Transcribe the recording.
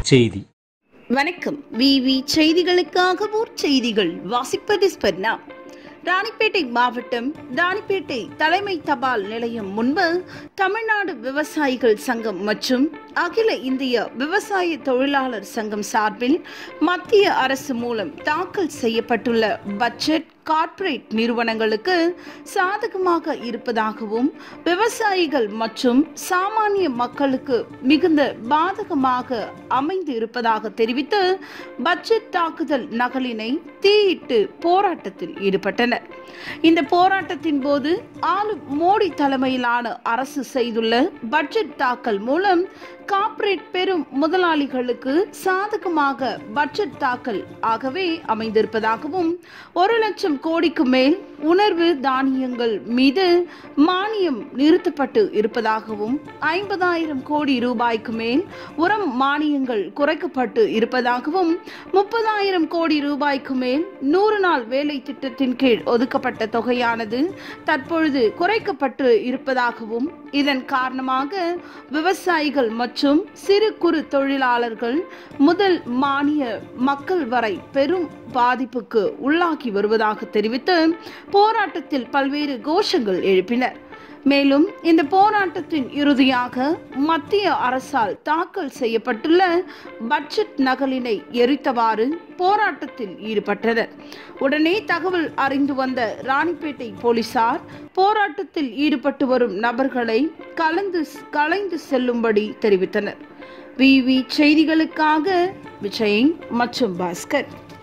செய்தி வணக்கம் விவி செய்திகளுக்காக ஊர் செய்திகள் வாசிப்பது ஸ்பர்ணா ராணிப்பேட்டை மாவட்டம் ராணிப்பேட்டை தலைமை தபால் நிலையம் முன்பு தமிழ்நாடு விவசாயிகள் சங்கம் மற்றும் அகில இந்திய விவசாய தொழிலாளர் சங்கம் சார்பில் மத்திய அரசு மூலம் தாக்கல் செய்யப்பட்டுள்ள பட்ஜெட் கார்ப்பரேட் நிறுவனங்களுக்கு சாதகமாக இருப்பதாகவும் விவசாயிகள் மற்றும் சாமானிய மக்களுக்கு மிகுந்த பாதகமாக அமைந்து இருப்பதாக தெரிவித்து பட்ஜெட் தாக்குதல் நகலினை தீயிட்டு போராட்டத்தில் ஈடுபட்டனர் இந்த போராட்டத்தின் போது ஆளும் மோடி தலைமையிலான அரசு செய்துள்ள பட்ஜெட் தாக்கல் மூலம் கார்ப்பரேட் பெரும் முதலாளிகளுக்கு சாதகமாக பட்ஜெட் தாக்கல் ஆகவே அமைந்திருப்பதாகவும் ஒரு லட்சம் கோடிக்கு மேல் உணர்வு தானியங்கள் மீது மானியம் நிறுத்தப்பட்டு இருப்பதாகவும் ஐம்பதாயிரம் கோடி ரூபாய்க்கு மேல் உரம் மானியங்கள் குறைக்கப்பட்டு இருப்பதாகவும் முப்பதாயிரம் கோடி ரூபாய்க்கு மேல் நூறு நாள் வேலை திட்டத்தின் கீழ் ஒதுக்கப்பட்ட தொகையானது தற்பொழுது குறைக்கப்பட்டு இருப்பதாகவும் இதன் காரணமாக விவசாயிகள் மற்றும் சிறு குறு தொழிலாளர்கள் முதல் மானிய மக்கள் வரை பெரும் பாதிப்புக்கு உள்ளாகி வருவதாக தெரிவித்து போராட்டத்தில் பல்வேறு கோஷங்கள் எழுப்பினர் மேலும் இந்த போராட்டத்தின் இறுதியாக மத்திய அரசால் தாக்கல் செய்யப்பட்டுள்ள பட்ஜெட் நகலினை எரித்தவாறு போராட்டத்தில் ஈடுபட்டனர் உடனே தகவல் அறிந்து வந்த ராணிப்பேட்டை போலீசார் போராட்டத்தில் ஈடுபட்டு வரும் நபர்களை கலந்து கலைந்து செல்லும்படி தெரிவித்தனர் விவி செய்திகளுக்காக விஜய் மற்றும் பாஸ்கர்